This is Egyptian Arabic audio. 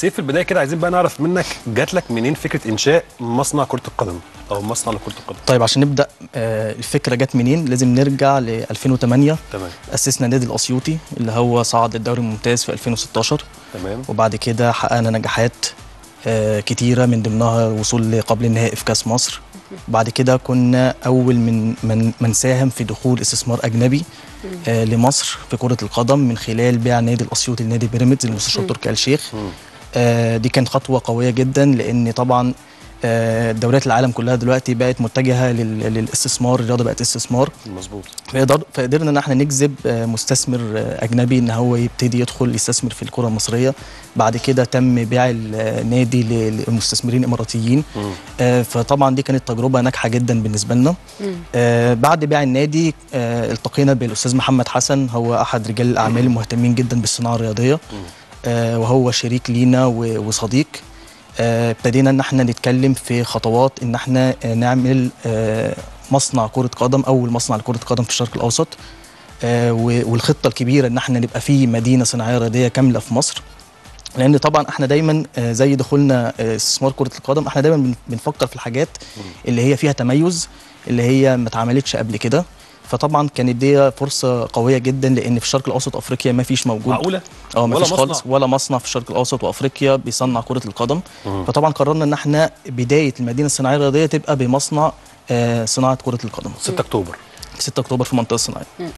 سيف في البدايه كده عايزين بقى نعرف منك جات لك منين فكره انشاء مصنع كره القدم او مصنع لكره القدم طيب عشان نبدا آه، الفكره جت منين لازم نرجع ل 2008 تمام اسسنا نادي الاسيوطي اللي هو صعد الدوري الممتاز في 2016 تمام وبعد كده حققنا نجاحات آه، كتيره من ضمنها الوصول لقبل النهائي في كاس مصر بعد كده كنا اول من من, من ساهم في دخول استثمار اجنبي آه، لمصر في كره القدم من خلال بيع نادي الاسيوطي لنادي بيراميدز المستشار تركي آل الشيخ آه، دي كانت خطوه قويه جدا لان طبعا آه، دوريات العالم كلها دلوقتي بقت متجهه لل- للاستثمار الرياضه بقت استثمار مظبوط فقدر- فقدرنا ان احنا نجذب آه، مستثمر آه، اجنبي ان هو يبتدي يدخل يستثمر في الكره المصريه بعد كده تم بيع النادي ل- لمستثمرين اماراتيين مم. آه، فطبعا دي كانت تجربه ناجحه جدا بالنسبه لنا آه، بعد بيع النادي آه، التقينا بالاستاذ محمد حسن هو احد رجال الاعمال المهتمين جدا بالصناعه الرياضيه آه، وهو شريك لينا و- وصديق آه، ابتدينا ان احنا نتكلم في خطوات ان احنا آه، نعمل آه، مصنع كره قدم اول مصنع لكره قدم في الشرق الاوسط آه، و- والخطه الكبيره ان احنا نبقى في مدينه صناعيه رياضيه كامله في مصر لان طبعا احنا دايما آه، زي دخولنا آه، استثمار كره القدم احنا دايما بن- بنفكر في الحاجات اللي هي فيها تميز اللي هي ما اتعملتش قبل كده فطبعا كانت دي فرصه قويه جدا لان في الشرق الاوسط افريقيا ما فيش موجود معقوله اه ما ولا فيش مصنع؟ خالص ولا مصنع في الشرق الاوسط وافريقيا بيصنع كره القدم فطبعا قررنا ان احنا بدايه المدينه الصناعيه الرياضيه تبقى بمصنع آه، صناعه كره القدم 6 اكتوبر 6 اكتوبر في المنطقه الصناعيه